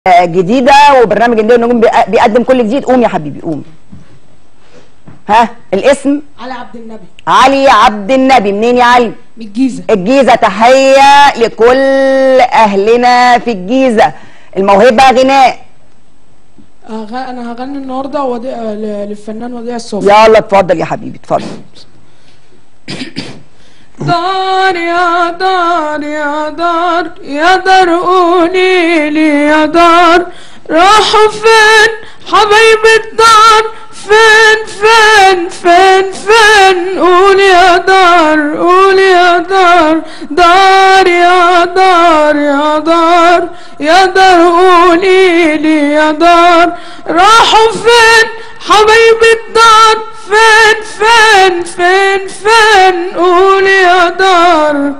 جديده وبرنامج النجوم النجوم بيق- بيقدم كل جديد قوم يا حبيبي قوم ها الاسم علي عبد النبي علي عبد النبي منين يا علي من الجيزه الجيزه تحيه لكل اهلنا في الجيزه الموهبه غناء أغ... انا هغني النهارده وديع... ل- للفنان وديع الصوفي يلا اتفضل يا حبيبي اتفضل دار يا دار يا دار يا دار قولي لي يا دار راحوا فين حبايب الدار فين فين فين فين قول يا دار قول يا دار دار يا دار يا دار يا دار قولي لي يا دار راحوا فين حبايب الدار فين فين فين فين قول يا دار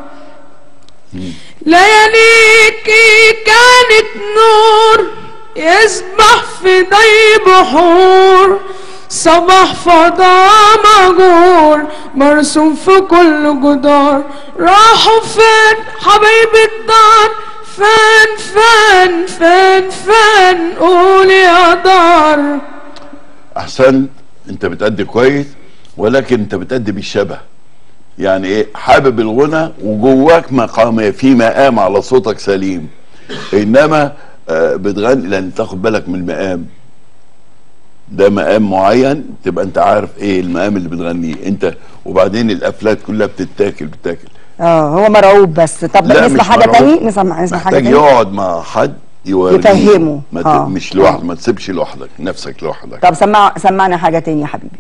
لياليكي كانت نور يسبح في ضي بحور صباح فضاء مهجور مرسوم في كل جدار راحوا فين حبايب الدار فين فين فين فين قول يا دار احسنت انت بتأدي كويس ولكن انت بتأدي بالشبه يعني ايه حابب الغنى وجواك مقام في مقام على صوتك سليم انما آه بتغني لان تاخد بالك من المقام ده مقام معين تبقى انت عارف ايه المقام اللي بتغنيه انت وبعدين الافلات كلها بتتاكل بتتاكل اه هو مرعوب بس طب لا نسمع مش حاجه مرعوب. تاني نسمع نسمع حاجه محتاج تاني يقعد مع حد يوريه يفهمه. ما ت... آه. مش لوحدك ما تسيبش لوحدك نفسك لوحدك طب سمع سمعنا حاجه تاني يا حبيبي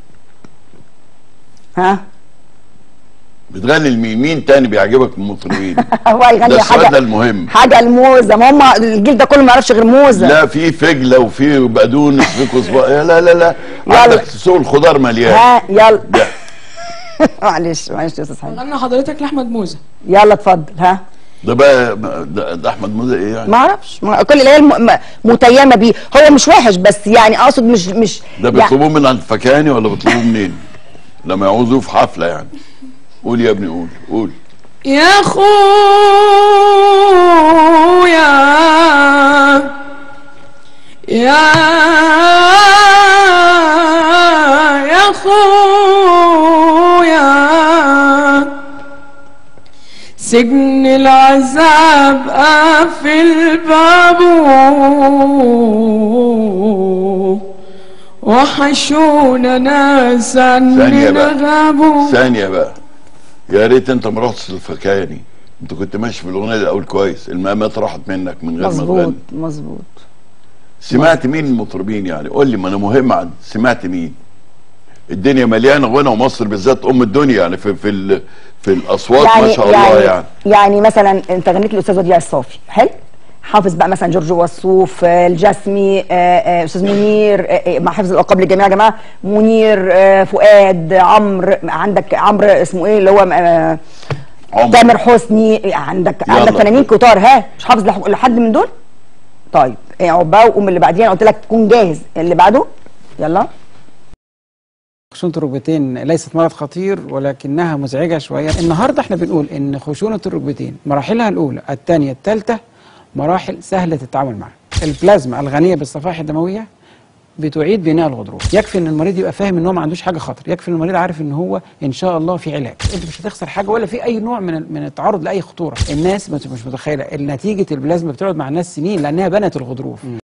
ها بتغني لمين مين تاني بيعجبك من المطربين هو يغني ده السؤال ده حاجه المهم حاجه الموزه ما هم الجيل ده كله ما يعرفش غير موزه لا في فجله وفي بقدونس في كزبره لا لا لا يلا. عندك سوق الخضار مليان ها يلا ده معلش معلش يا استاذ حبيبي غنى حضرتك لاحمد موزه يلا اتفضل ها ده بقى ده, ده احمد موزه ايه يعني ما اعرفش ما- كل اللي هي الم- م- متيمه بيه هو مش وحش بس يعني اقصد مش مش ده بيطلبوه من عند الفكاني ولا بيطلبوه منين لما يعوزوه في حفله يعني قول يا ابني قول قول يا خويا يا يا خويا سجن العذاب قافل بابه وحشونا ناس ثانية عننا بقى. غابوا ثانيه بقى يا ريت انت ما رحتش للفكاني انت كنت ماشي في الاغنيه الاول كويس المقامات راحت منك من غير ما مظبوط تغني مظبوط سمعت مين المطربين يعني قول لي ما انا مهم عن سمعت مين الدنيا مليانه غنى ومصر بالذات ام الدنيا يعني في في ال- في الاصوات ما شاء الله يعني يعني مثلا انت غنيت الاستاذ وديع الصافي حلو حافظ بقى مثلا جورج وصوف آه، الجسمي آه، آه، استاذ منير آه، آه، مع حفظ الالقاب للجميع يا جماعه منير آه، فؤاد عمرو عندك عمرو اسمه ايه اللي هو آه، عمر تامر حسني عندك يلا. عندك فنانين كتار ها مش حافظ لح- لحد من دول طيب اقعد بقى وقوم اللي بعديه انا قلت لك كون جاهز اللي بعده يلا خشونة الركبتين ليست مرض خطير ولكنها مزعجة شوية النهاردة احنا بنقول ان خشونة الركبتين مراحلها الأولى الثانية الثالثة مراحل سهلة التعامل معها البلازما الغنية بالصفائح الدموية بتعيد بناء الغضروف يكفي ان المريض يبقى فاهم ان هو ما عندوش حاجه خطر يكفي ان المريض عارف ان هو ان شاء الله في علاج انت مش هتخسر حاجه ولا في اي نوع من ال- من التعرض لاي خطوره الناس مش مش متخيله نتيجه البلازما بتقعد مع الناس سنين لانها بنت الغضروف